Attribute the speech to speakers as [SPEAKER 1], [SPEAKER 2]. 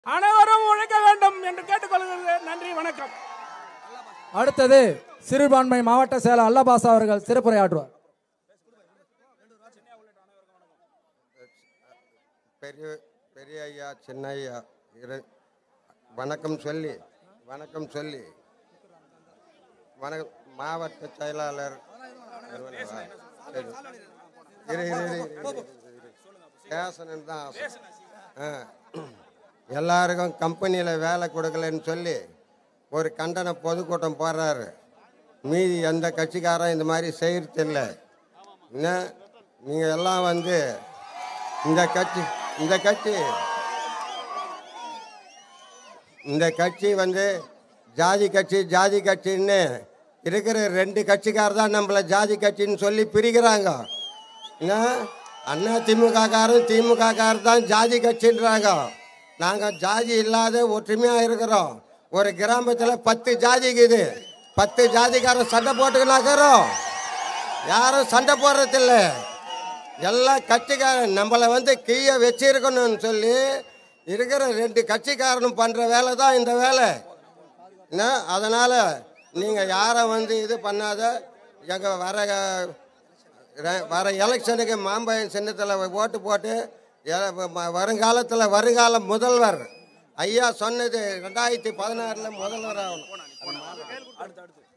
[SPEAKER 1] அனைவரும் உழைக்க வேண்டும் என்று கேட்டுக்கொள்கிறேன் நன்றி வணக்கம்
[SPEAKER 2] அடுத்தது சிறுபான்மை மாவட்ட செயலர் அல்லபாசா அவர்கள் சிறப்புரையாற்றுவார்
[SPEAKER 3] பெரிய பெரிய ஐயா சின்ன ஐயா இரு வணக்கம் சொல்லி வணக்கம் சொல்லி வணக்கம் மாவட்ட செயலாளர் சரி. இரு, இரு, இரு, இரு, இரு, இரு. பேசணுன்னு தான் ஆசை. ஆ. எல்லாருக்கும் கம்பெனியில் வேலை கொடுக்கலன்னு சொல்லி ஒரு கண்டன பொதுக்கூட்டம் போடுறாரு மீதி எந்த கட்சிக்காரன் இந்த மாதிரி செய்யறதில்ல என்ன நீங்கள் எல்லாம் வந்து இந்த கட்சி இந்த கட்சி இந்த கட்சி வந்து ஜாதி கட்சி ஜாதி கட்சின்னு இருக்கிற ரெண்டு கட்சிக்காரர் தான் நம்மளை ஜாதி கட்சின்னு சொல்லி பிரிக்கிறாங்க என்ன அண்ணா திமுக காரன் திமுக காரர் தான் ஜாதி கட்சின்றாங்க நாங்கள் ஜாதி இல்லாத ஒற்றுமையாக இருக்கிறோம் ஒரு கிராமத்தில் பத்து ஜாதி இருக்குது பத்து ஜாதிக்காரன் சண்டை போட்டுக்கினாக்கிறோம் யாரும் சண்டை போடுறதில்ல எல்லா கட்சிக்காரன் நம்மளை வந்து கீழே வச்சிருக்கணும்னு சொல்லி இருக்கிற ரெண்டு கட்சிக்காரனும் பண்ணுற வேலை தான் இந்த வேலை என்ன அதனால் நீங்கள் யாரை வந்து இது பண்ணாத எங்கள் வர ர- வர எலெக்ஷனுக்கு மாம்பழம் சின்னத்தில் ஓட்டு போட்டு எ- ம- வருங்காலத்தில் வருங்கால முதல்வர் ஐயா சொன்னது ரெண்டாயிரத்தி பதினாறில் முதல்வர் ஆகணும்